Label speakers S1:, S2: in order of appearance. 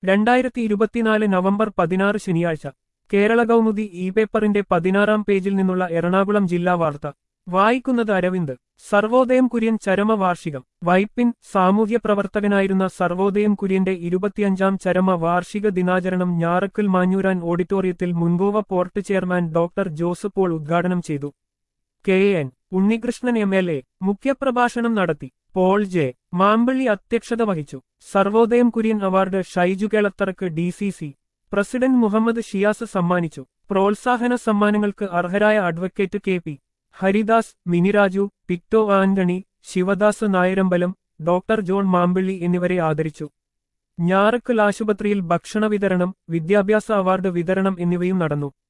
S1: രണ്ടായിരത്തി ഇരുപത്തിനാല് നവംബർ പതിനാറ് ശനിയാഴ്ച കേരള കൗമുദി ഇ പേപ്പറിന്റെ പതിനാറാം പേജിൽ നിന്നുള്ള എറണാകുളം ജില്ലാ വാർത്ത വായിക്കുന്നത് അരവിന്ദ് സർവോദയം കുര്യൻ ചരമവാർഷികം വൈപ്പിൻ സാമൂഹ്യ പ്രവർത്തകനായിരുന്ന സർവോദയം കുര്യന്റെ ഇരുപത്തിയഞ്ചാം ചരമ വാർഷിക ദിനാചരണം ഞാറക്കൽ മാഞ്ഞൂരാൻ ഓഡിറ്റോറിയത്തിൽ മുൻകൂവ port chairman doctor Jose Paul ഉദ്ഘാടനം ചെയ്തു K N Unnikrishnan M L A മുഖ്യപ്രഭാഷണം നടത്തി പോൾ ജെ മാമ്പള്ളി അധ്യക്ഷത വഹിച്ചു സർവോദയം കുര്യൻ അവാർഡ് ഷൈജു കേളത്തറക്ക് D C C president Muhammad Shiyas സമ്മാനിച്ചു പ്രോത്സാഹന സമ്മാനങ്ങൾക്ക് അർഹരായ advocate K P Haridas Miniraju പിക്ടോ ആന്റണി ശിവദാസ് നായരമ്പലം ഡോക്ടർ ജോൺ മാമ്പിള്ളി എന്നിവരെ ആദരിച്ചു ഞാറക്കൽ ആശുപത്രിയിൽ ഭക്ഷണ വിതരണം വിദ്യാഭ്യാസ അവാർഡ് വിതരണം എന്നിവയും നടന്നു